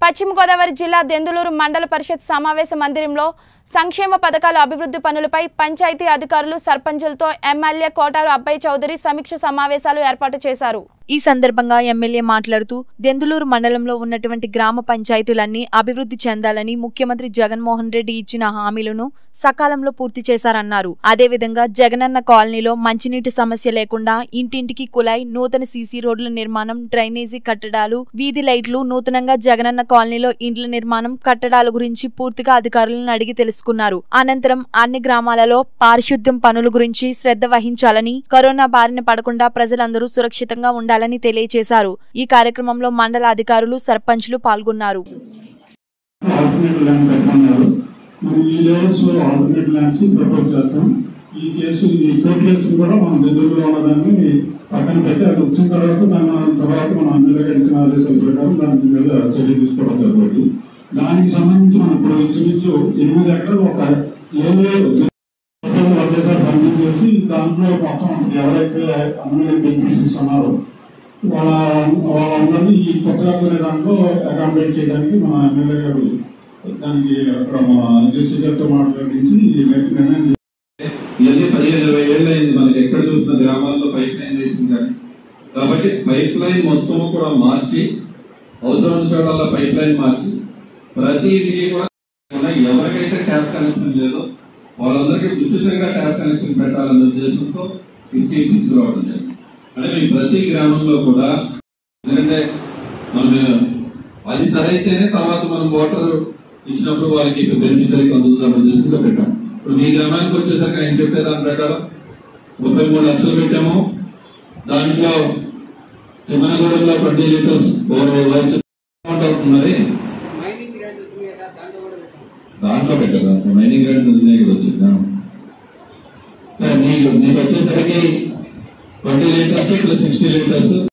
పశ్చిమ గోదావరి జిల్లా దెందులూరు మండల పరిషత్ సమావేశ మందిరంలో సంక్షేమ పథకాల అభివృద్ధి పనులపై పంచాయతీ అధికారులు సర్పంచులతో ఎమ్మెల్యే కోటారు అబ్బాయి చౌదరి సమీక్ష సమావేశాలు ఏర్పాటు చేశారు ఈ సందర్భంగా ఎమ్మెల్యే మాట్లాడుతూ దెందులూరు మండలంలో ఉన్నటువంటి గ్రామ పంచాయతీలన్నీ అభివృద్ధి చెందాలని ముఖ్యమంత్రి జగన్మోహన్ రెడ్డి ఇచ్చిన హామీలను సకాలంలో పూర్తి చేశారన్నారు అదేవిధంగా జగనన్న కాలనీలో మంచినీటి సమస్య లేకుండా ఇంటింటికి కులాయి నూతన సీసీ రోడ్ల నిర్మాణం డ్రైనేజీ కట్టడాలు వీధి లైట్లు నూతనంగా జగనన్న కాలనీలో ఇండ్ల నిర్మాణం కట్టడాల గురించి పూర్తిగా అధికారులను అడిగి తెలుసుకున్నారు అనంతరం అన్ని గ్రామాలలో పారిశుద్ధ్యం పనుల గురించి శ్రద్ధ వహించాలని కరోనా బారిన పడకుండా ప్రజలందరూ సురక్షితంగా ఉండాలని తెలియజేశారు ఈ కార్యక్రమంలో మండల అధికారులు సర్పంచులు పాల్గొన్నారు ఆల్టర్నేట్ ల్యాండ్ పెట్టమన్నారు మనం ఈ లెవెల్స్ లో ఆల్టర్నేట్ ల్యాండ్స్ ప్రపోజ్ చేస్తాం ఈ కేసు ఈ కోర్టు కేసు కూడా మనం దగ్గరలో ఉన్నదాన్ని పక్కన పెట్టి అది వచ్చిన తర్వాత దాని తర్వాత మనం అందరికీ ఇచ్చిన ఆదేశాల ప్రకారం దాని మీద చర్య తీసుకోవడం జరుగుతుంది దానికి సంబంధించి మనం ఇప్పుడు ఇంచుమించు ఎనిమిది ఎకరాలు ఒక ఏదో ఒకేసారి పంపిణీ చేసి దాంట్లో మొత్తం ఎవరైతే అందులో బెనిఫిషరీస్ ఉన్నారో వాళ్ళ వాళ్ళందరినీ ఈ కొత్తగా కొనే దాంట్లో అకామిడేట్ చేయడానికి మన ఎమ్మెల్యే గారు దానికి అక్కడ మన జేసీ గారితో మాట్లాడించి నిర్ణయం ఇవన్నీ పదిహేను ఇరవై ఏళ్ళు అయింది మనకి ఎక్కడ చూసిన గ్రామాల్లో పైప్ లైన్ వేసింది కానీ కాబట్టి పైప్ లైన్ మొత్తం కూడా మార్చి అవసరం చోటల్లో పైప్ లైన్ మార్చి ప్రతి ఇంటికి కూడా ఎవరికైతే ట్యాప్ కనెక్షన్ లేదో వాళ్ళందరికీ ఉచితంగా ట్యాప్ కనెక్షన్ పెట్టాలనే ఉద్దేశంతో ఈ స్కీమ్ తీసుకురావడం జరిగింది అంటే మీ ప్రతి గ్రామంలో కూడా ఎందుకంటే మనం అది సరైతేనే తర్వాత మనం వాటర్ ఇచ్చినప్పుడు వాళ్ళకి బెనిఫిషరీకి అందుతుందన్న ఉద్దేశంతో పెట్టాం ఇప్పుడు మీ గ్రామానికి వచ్చేసరికి ఆయన చెప్పే దాని ప్రకారం ముప్పై మూడు లక్షలు పెట్టాము దాంట్లో తిమ్మనగూడెంలో ట్వంటీ లీటర్స్ అమౌంట్ అవుతున్నది మైనింగ్ రేట్ ఉంది కదా దాంట్లో కూడా పెట్టాం దాంట్లో పెట్టారు దాంట్లో మైనింగ్ రేట్ ఉంది ఇక్కడ వచ్చిందా సరే నీకు నీకు వచ్చేసరికి twenty litres plus sixty litres